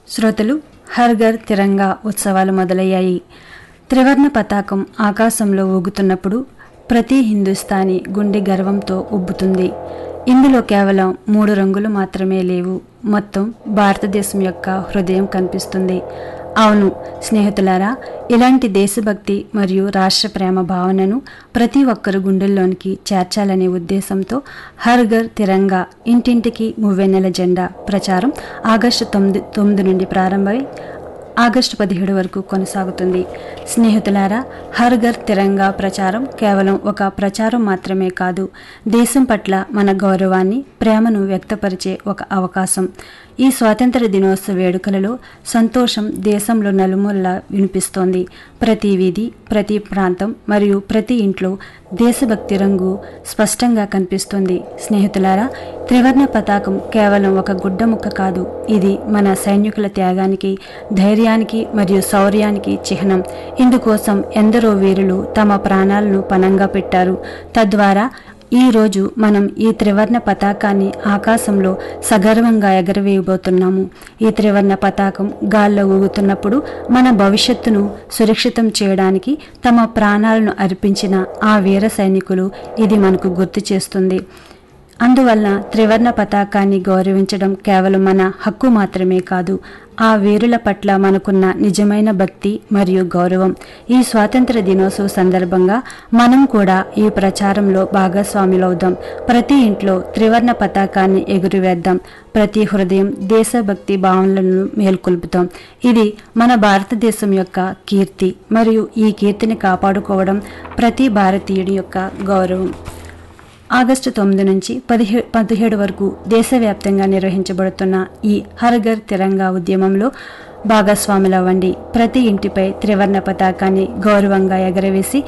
శ్రోతలు హర్ ఘర్ తిరంగా ఉత్సవాలు మొదలయ్యాయి త్రివర్ణ పతాకం ఆకాశంలో ఊగుతున్నప్పుడు ప్రతి హిందుస్థానీ గుండె గర్వంతో ఉబ్బుతుంది ఇందులో కేవలం మూడు రంగులు మాత్రమే లేవు మొత్తం భారతదేశం యొక్క హృదయం కనిపిస్తుంది అవును స్నేహితులారా ఇలాంటి దేశభక్తి మరియు రాష్ట్ర ప్రేమ భావనను ప్రతి ఒక్కరు గుండెల్లోనికి చేర్చాలనే ఉద్దేశంతో హర్ ఘర్ తిరంగా ఇంటింటికి మువ్వెన్నెల జెండా ప్రచారం ఆగస్టు తొమ్మిది తొమ్మిది నుండి ప్రారంభమై ఆగస్టు పదిహేడు వరకు కొనసాగుతుంది స్నేహితులారా హర్ ఘర్ తిరంగా ప్రచారం కేవలం ఒక ప్రచారం మాత్రమే కాదు దేశం పట్ల మన గౌరవాన్ని ప్రేమను వ్యక్తపరిచే ఒక అవకాశం ఈ స్వాతంత్ర దినోత్సవ వేడుకలలో సంతోషం దేశంలో నలుమూలలా వినిపిస్తోంది ప్రతి వీధి ప్రతి ప్రాంతం మరియు ప్రతి ఇంట్లో దేశభక్తి రంగు స్పష్టంగా కనిపిస్తుంది స్నేహితులారా త్రివర్ణ పతాకం కేవలం ఒక గుడ్డ ముక్క కాదు ఇది మన సైనికుల త్యాగానికి ధైర్యానికి మరియు శౌర్యానికి చిహ్నం ఇందుకోసం ఎందరో వీరులు తమ ప్రాణాలను పణంగా పెట్టారు తద్వారా ఈ రోజు మనం ఈ త్రివర్ణ పతాకాన్ని ఆకాశంలో సగర్వంగా ఎగరవేయబోతున్నాము ఈ త్రివర్ణ పతాకం గాల్లో ఊగుతున్నప్పుడు మన భవిష్యత్తును సురక్షితం చేయడానికి తమ ప్రాణాలను అర్పించిన ఆ వీర సైనికులు ఇది మనకు గుర్తు చేస్తుంది అందువల్ల త్రివర్ణ పతాకాన్ని గౌరవించడం కేవలం మన హక్కు మాత్రమే కాదు ఆ వీరుల పట్ల మనకున్న నిజమైన భక్తి మరియు గౌరవం ఈ స్వాతంత్ర దినోత్సవ సందర్భంగా మనం కూడా ఈ ప్రచారంలో భాగస్వాములవుదాం ప్రతి ఇంట్లో త్రివర్ణ పతాకాన్ని ఎగురవేద్దాం ప్రతి హృదయం దేశభక్తి భావనలను మేల్కొల్పుతాం ఇది మన భారతదేశం యొక్క కీర్తి మరియు ఈ కీర్తిని కాపాడుకోవడం ప్రతి భారతీయుడి యొక్క గౌరవం ఆగస్టు తొమ్మిది నుంచి పదిహే పదిహేడు వరకు దేశవ్యాప్తంగా నిర్వహించబడుతున్న ఈ హర్ ఘర్ తిరంగా ఉద్యమంలో భాగస్వాములవ్వండి ప్రతి ఇంటిపై త్రివర్ణ పతాకాన్ని గౌరవంగా ఎగరవేసి